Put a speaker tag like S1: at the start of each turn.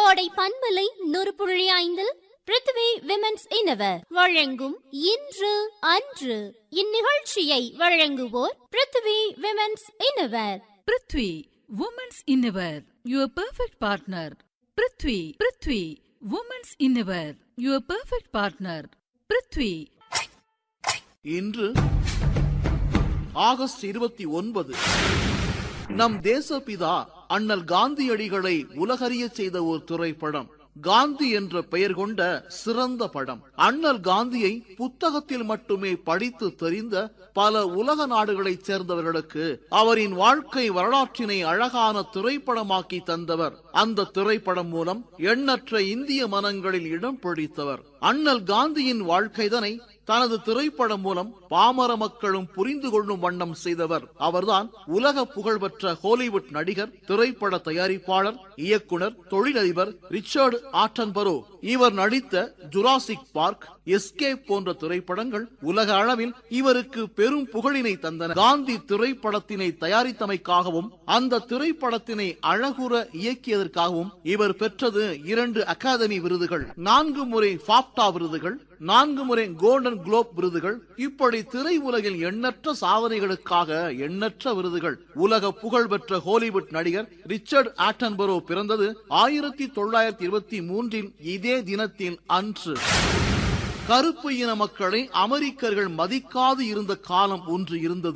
S1: கோடை பண்பலை நூறு புள்ளி ஐந்தில் பிருத்திவி விமென்ஸ் இனவர் வழங்கும் இன்று அன்று இந்நிகழ்ச்சியை வழங்குவோர் Prithvi women's innerwear
S2: Prithvi women's innerwear your perfect partner Prithvi Prithvi women's innerwear your perfect partner Prithvi
S3: இன்று ஆகஸ்ட் இருபத்தி ஒன்பது நம் தேசபிதா அண்ணல் காந்தியடிகளை உலகறிய செய்த ஒரு திரைப்படம் காந்தி என்ற பெயர் கொண்ட சிறந்த படம் அண்ணல் காந்தியை புத்தகத்தில் மட்டுமே படித்து தெரிந்த பல உலக நாடுகளைச் சேர்ந்தவர்களுக்கு அவரின் வாழ்க்கை வரலாற்றினை அழகான திரைப்படமாக்கி தந்தவர் அந்த திரைப்படம் மூலம் எண்ணற்ற இந்திய மனங்களில் இடம் பிடித்தவர் அண்ணல் காந்தியின் வாழ்க்கைதனை தனது திரைப்படம் மூலம் பாமர மக்களும் புரிந்து கொள்ளும் வண்ணம் செய்தவர் அவர்தான் உலக புகழ்பெற்ற ஹாலிவுட் நடிகர் திரைப்பட தயாரிப்பாளர் இயக்குனர் தொழிலதிபர் ரிச்சர்டு ஆட்டன்பரோ இவர் நடித்த ஜுராசிக் பார்க் எஸ்கேப் போன்ற திரைப்படங்கள் உலக அளவில் இவருக்கு பெரும் புகழினை தந்தன காந்தி திரைப்படத்தினை தயாரித்தமைக்காகவும் அந்த திரைப்படத்தினை அழகுற இயக்கியதற்காகவும் இவர் பெற்றது இரண்டு அகாதமி விருதுகள் நான்கு முறை ஃபாப்டா விருதுகள் நான்கு முறை கோல்டன் குளோப் விருதுகள் இப்படி திரை உலகில் எண்ணற்ற சாதனைகளுக்காக எண்ணற்ற விருதுகள் உலக புகழ்பெற்ற ஹாலிவுட் நடிகர் ரிச்சர்ட் ஆட்டன்பரோ பிறந்தது ஆயிரத்தி தொள்ளாயிரத்தி இருபத்தி மூன்றில் இதே தினத்தில் அன்று கருப்பு இன மக்களை அமெரிக்கர்கள் மதிக்காது இருந்த காலம் ஒன்று இருந்தது